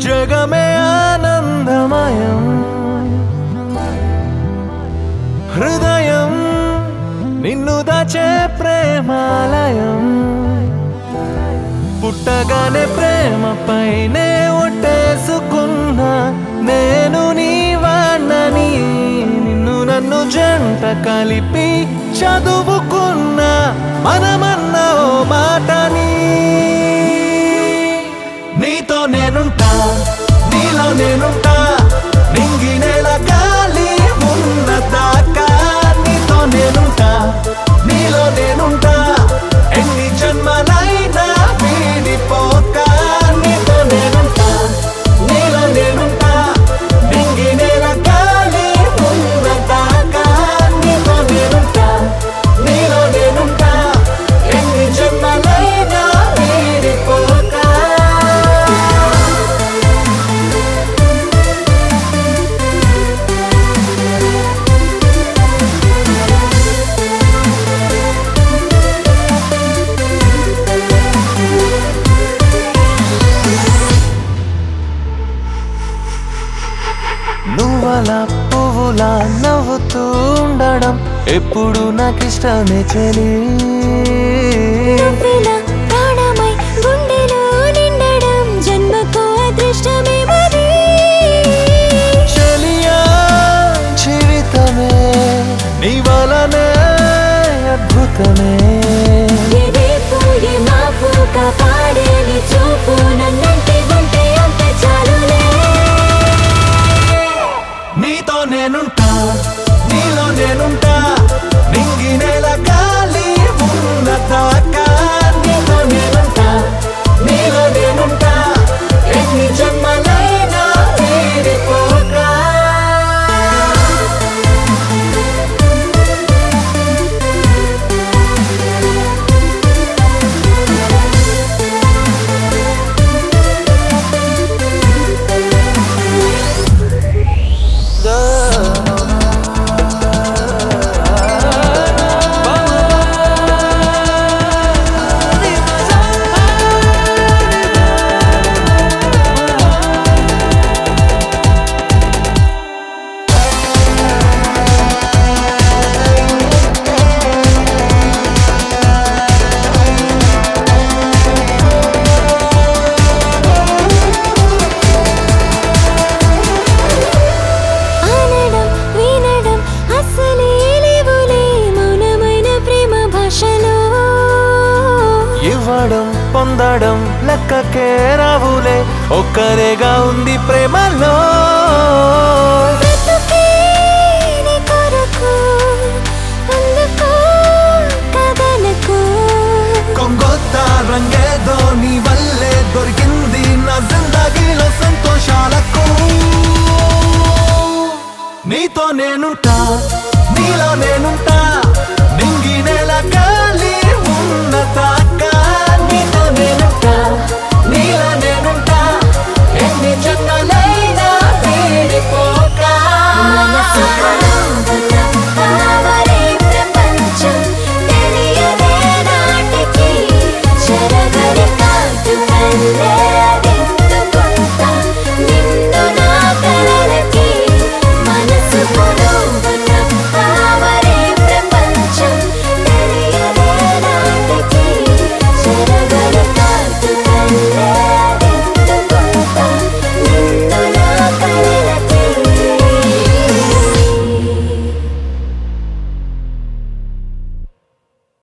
జగమే ఆనందమయం హృదయం నిన్ను దాచే ప్రేమాలయం పుట్టగానే ప్రేమ పైనే ఒట్టేసుకున్నా నేను నీ వాణ్ణని నిన్ను నన్ను జంట కలిపి చదువుకున్నా మనమన్న ఓ మాటని నీతో నేనుంటా నీలో నేనుంటా నింగి నేల గాలి ఉన్న దాకా నీతో నేనుంటా నీలో నేనుంటా ఎన్ని జన్మలైనా వీడిపోక నీతో నేనుంటా నీలో నేనుంటా నింగి నేల గాలి ఉన్న దాకా నీతో నేనుంటా నీలో నేనుంటా ఎన్ని జన్మలైనా వీడిపోక నువ్వలా పువ్వులా నవ్వుతూ ఉండడం ఎప్పుడు నాకిష్టమే చెలి నువ్వెలా ప్రాణమై గుండెలో నిండడం జన్మకు అదృష్టమే మరి చెలియా జీవితమే నీ వలనే అద్భుతమే ఏ రేపు ఏ మాపు కాపాడే నీ చూపు నన్నంటే ఉంటే అంత చాలులే నీతో నేనుంటా నీలో నేనుంటా నింగి నేల గాలి ఉన్న దాకా నీతో నేనుంటా నీలో నేనుంటా ఎన్ని జన్మలైనా వీడిపోక అనడం వినడం అసలే లేవులే మౌనమైన ప్రేమ భాషలో ఇవ్వడం పొందడం లెక్కకే రావులే ఒక్కరేగా ఉంది ప్రేమలో